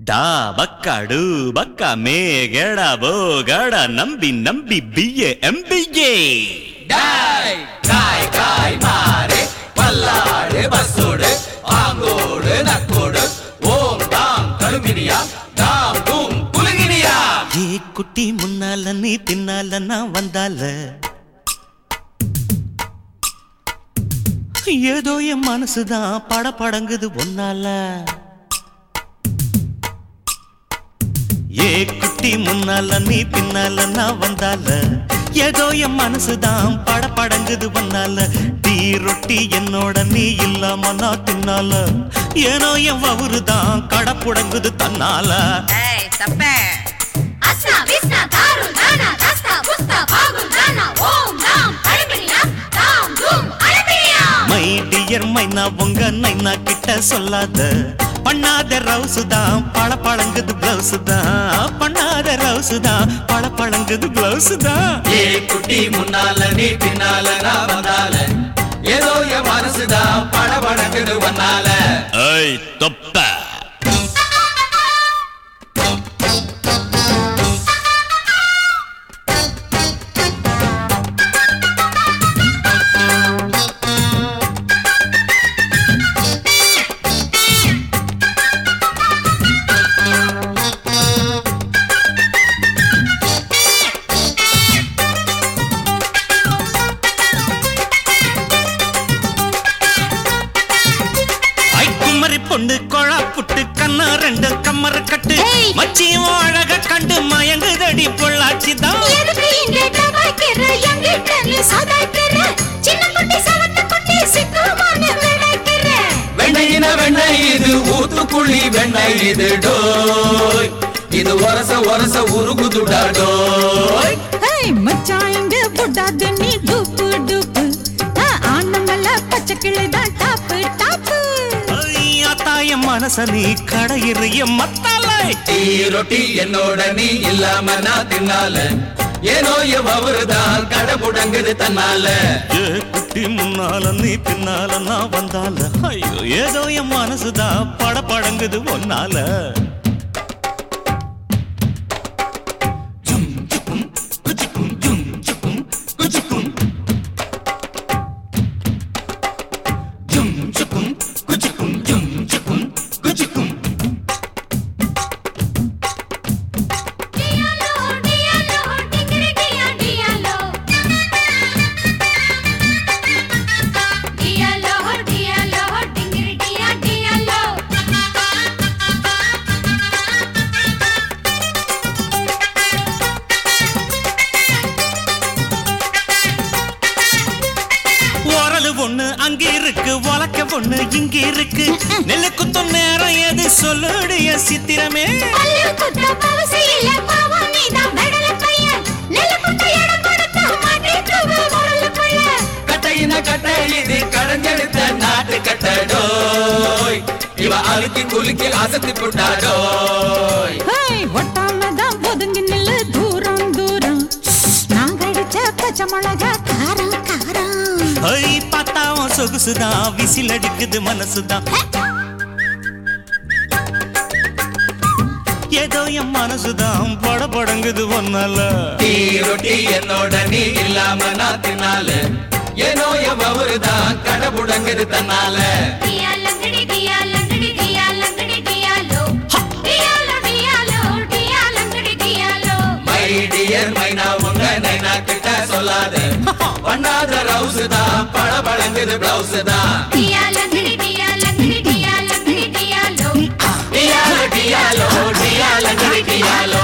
ಡಾ ಬಕ್ಕ ಡು ಬಕ್ಕ ಮೇ ಗೆಡ ಬೋ ಗಡ ನಂಬಿ ನಂಬಿ ಬಿಯೆ ಎಂಬಿಗೆ டாய் காய் காய் மாறே பல்லாடு பஸ்ஸோடு ஆங்கோடு நக்கோடு ஓம் தாம் கருமினியா தாம் தூம் குலுங்கினியா ஏ குட்டி முன்னால நீ பின்னால நான் வந்தால ஏதோ என் மனசுதான் பட படங்குது ஒன்னால ஏ குட்டி முன்னால நீ பின்னால நான் வந்தால ஏதோ என் மனசுதான் பட படங்குது ஒன்னால டீ ரொட்டி என்னோட நீ இல்லாம நான் தின்னால ஏனோ என் வவுறுதான் கடப்புடங்குது தன்னால ஏய் தப்பே అస్నా విస్నా దారు నానా దస్తా బుస్తా బాగు నానా ఓం నాం అడిపినియా తాం ధూమ్ అడిపినియా மை டியர் மைனா உங்க நைனா கிட்ட சொல்லாத பண்ணாத ரவுசு தான் பழ பழங்குது பிளவுஸ் தான் பண்ணாத ரவுசு தான் பழ பழங்குது பிளவுஸ் தான் ஏ குட்டி முன்னால நீ பின்னால நான் வந்தால ஏதோ என் மனசுதான் படபடக்குது ஒன்னால ஐய் தொப்ப ஐ குமரி பொண்ணு கொழா புட்டு கண்ணா ரெண்டு கம்மர கட்டு ஏய். மச்சியும் அழக கண்டு மயங்குதடி பொள்ளாச்சி தான் எதுக்கு இங்கே டபாய்க்கிற எங்கிட்ட நீ சதாய்க்கிற சின்ன குட்டி சவத்த குட்டி சிக்குமான விளைக்கிற வெண்ணையின வெண்ணெய் இது ஊத்துக்குழி வெண்ணெய் இது டோய் இது ஒரச ஒரச உருகுதுடா டோய் ஏய் மச்சான் இங்க போடாத நீ டூப்பு டூப்பு ஆனமல்ல பச்சை கிளிதான் டாப்பு டாப்பு தாய மனச நீ கடையிறிய மத்தாலை டீ ரொட்டி என்னோட நீ இல்லாம நான் தின்னால ஏனோ என் அவருதான் கடை முடங்குது தன்னால ஏ குட்டி முன்னால நீ பின்னால நான் வந்தால ஐயோ ஏதோ என் மனசுதான் பட படங்குது ஒன்னால ஜும் சுக்கும் குச்சுக்கும் ஜும் சுக்கும் குச்சுக்கும் డియాలో డియాలో టింగిరి డియా డియాలో డియాలో డియాలో టింగిరి డియా డియాలో உரலு ஒண்ணு அங்க இருக்கு உலக்க ஒண்ணு இங்க இருக்கு நெல்லு குத்தும் நேரம் எது சொல்லுடைய சித்திரமே பல்லு குத்த பவசியில பாவம் நீதான் வெடல பையன் நெல்லு குத்த இடம் கொடுத்த மாட்டிக்குவ முரலுக்குள்ள கட்டையின கட்டை இது கடைஞ்செடுத்த நாட்டு கட்டடோய் இவ அழுக்கி குலுக்கி அசத்தி புட்டாடோய் ஏய் ஒட்டாம தான் ஒதுங்கி நில்லு தூரம் தூரம் நான் கடிச்ச பச்சை மிளகா காரம் காரம் ஐ பார்த்தாவும் சொகுசுதான் விசில் அடிக்குது மனசுதான் ஏதோ என் மனசுதான் பட படங்குது ஒன்னால டீ ரொட்டி என்னோட நீ இல்லாம நான் தின்னால ஏனோ என் அவருதான் கடை முடங்குது தன்னால డియాలంగడి డియాలంగడి డియాలంగడి డియాలో డియాలో డియాలో డియాలంగడి డియాలో மை டியர் மைனா உங்க நைனா கிட்ட சொல்லாத பண்ணாத ரவுஸ் தான் பழ பழங்குது பிளவுஸ் தான் డియాలంగడి డియాలంగడి డియాలంగడి డియాలో டியாலோ டியாலோ டியாலங்கடி டியாலோ